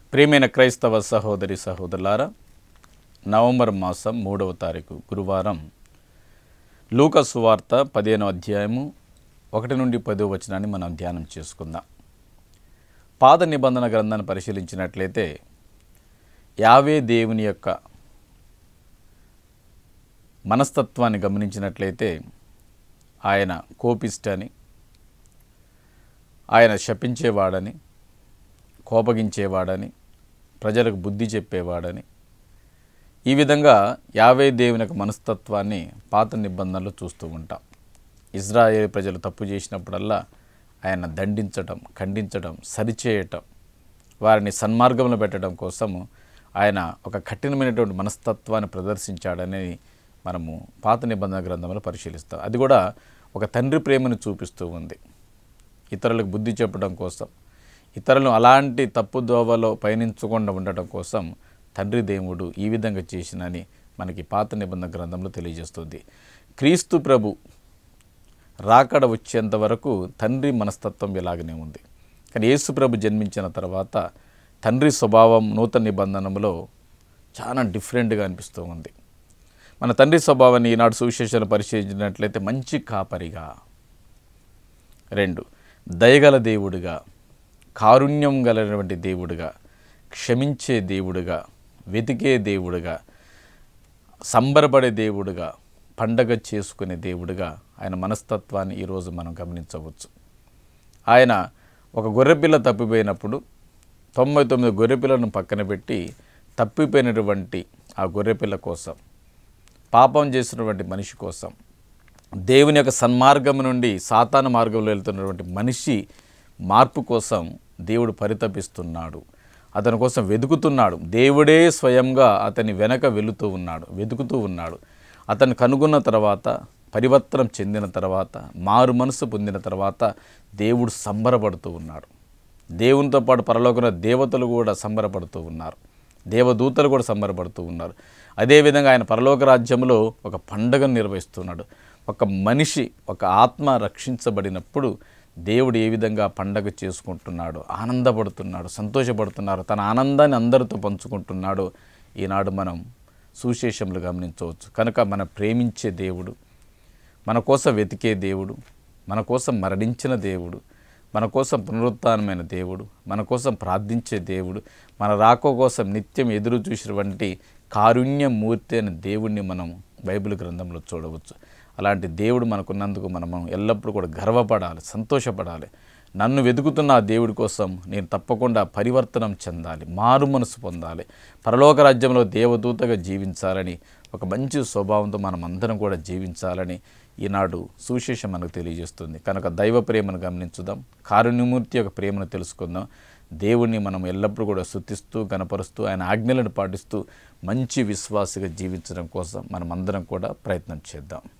ప్రియమైన క్రైస్తవ సహోదరి సహోదరులారా నవంబర్ మాసం మూడవ తారీఖు గురువారం లూక సువార్త పదిహేనో అధ్యాయము ఒకటి నుండి పదో వచనాన్ని మనం ధ్యానం చేసుకుందాం పాద నిబంధన గ్రంథాన్ని పరిశీలించినట్లయితే యావే దేవుని యొక్క మనస్తత్వాన్ని గమనించినట్లయితే ఆయన కోపిష్టని ఆయన శపించేవాడని కోపగించేవాడని ప్రజలకు బుద్ధి చెప్పేవాడని ఈ విధంగా యావే దేవుని యొక్క మనస్తత్వాన్ని పాత నిబంధనలు చూస్తూ ఉంటాం ఇజ్రాయేల్ ప్రజలు తప్పు చేసినప్పుడల్లా ఆయన దండించటం ఖండించటం సరిచేయటం వారిని సన్మార్గంలో పెట్టడం కోసము ఆయన ఒక కఠినమైనటువంటి మనస్తత్వాన్ని ప్రదర్శించాడని మనము పాత నిబంధన గ్రంథంలో పరిశీలిస్తాం అది కూడా ఒక తండ్రి ప్రేమను చూపిస్తూ ఉంది ఇతరులకు బుద్ధి చెప్పడం కోసం ఇతరులను అలాంటి తప్పు దోవలో పయనించకుండా ఉండటం కోసం తండ్రి దేవుడు ఈ విధంగా చేసినని మనకి పాత నిబంధన గ్రంథంలో తెలియజేస్తుంది క్రీస్తు ప్రభు రాకడ వచ్చేంత వరకు తండ్రి మనస్తత్వం ఇలాగనే ఉంది కానీ యేసు ప్రభు జన్మించిన తర్వాత తండ్రి స్వభావం నూతన నిబంధనలో చాలా డిఫరెంట్గా అనిపిస్తూ ఉంది మన తండ్రి స్వభావాన్ని ఈనాడు సువిశేషాలు పరిశీలించినట్లయితే మంచి కాపరిగా రెండు దయగల దేవుడిగా కారుణ్యం గలటువంటి దేవుడిగా క్షమించే దేవుడిగా వెతికే దేవుడిగా సంబరపడే దేవుడిగా పండగ చేసుకునే దేవుడిగా ఆయన మనస్తత్వాన్ని ఈరోజు మనం గమనించవచ్చు ఆయన ఒక గొర్రెపిల్ల తప్పిపోయినప్పుడు తొంభై తొమ్మిది గొర్రెపిల్లను పక్కన పెట్టి తప్పిపోయినటువంటి ఆ గొర్రెపిల్ల కోసం పాపం చేసినటువంటి మనిషి కోసం దేవుని యొక్క సన్మార్గం నుండి సాతాన మార్గంలో వెళ్తున్నటువంటి మనిషి మార్పు కోసం దేవుడు పరితపిస్తున్నాడు అతని కోసం వెతుకుతున్నాడు దేవుడే స్వయంగా అతని వెనక వెళుతూ ఉన్నాడు వెతుకుతూ ఉన్నాడు అతను కనుగొన్న తర్వాత పరివర్తనం చెందిన తర్వాత మారు మనసు పొందిన తర్వాత దేవుడు సంబరపడుతూ ఉన్నాడు దేవునితో పాటు పరలోకన దేవతలు కూడా సంబరపడుతూ ఉన్నారు దేవదూతలు కూడా సంబరపడుతూ ఉన్నారు అదేవిధంగా ఆయన పరలోక రాజ్యంలో ఒక పండగను నిర్వహిస్తున్నాడు ఒక మనిషి ఒక ఆత్మ రక్షించబడినప్పుడు దేవుడు ఏ విధంగా పండగ చేసుకుంటున్నాడు ఆనందపడుతున్నాడు సంతోషపడుతున్నాడు తన ఆనందాన్ని అందరితో పంచుకుంటున్నాడు ఈనాడు మనం సుశేషములు గమనించవచ్చు కనుక మన ప్రేమించే దేవుడు మన కోసం వెతికే దేవుడు మన కోసం మరణించిన దేవుడు మన కోసం పునరుత్నమైన దేవుడు మన కోసం ప్రార్థించే దేవుడు మన రాక కోసం నిత్యం ఎదురు చూసినటువంటి కారుణ్యమూర్తి అనే దేవుణ్ణి మనం బైబిల్ గ్రంథంలో చూడవచ్చు అలాంటి దేవుడు మనకున్నందుకు మనము ఎల్లప్పుడూ కూడా గర్వపడాలి సంతోషపడాలి నన్ను వెతుకుతున్న ఆ దేవుడి కోసం నేను తప్పకుండా పరివర్తనం చెందాలి మారు మనసు పొందాలి పరలోక రాజ్యంలో దేవదూతగా జీవించాలని ఒక మంచి స్వభావంతో మనం అందరం కూడా జీవించాలని ఈనాడు సువిశేషం మనకు తెలియజేస్తుంది కనుక దైవ ప్రేమను గమనించుదాం కారుణ్యమూర్తి యొక్క ప్రేమను తెలుసుకుందాం దేవుణ్ణి మనం ఎల్లప్పుడూ కూడా శుద్ధిస్తూ గనపరుస్తూ ఆయన ఆజ్ఞలను పాటిస్తూ మంచి విశ్వాసిగా జీవించడం కోసం మనం అందరం కూడా ప్రయత్నం చేద్దాం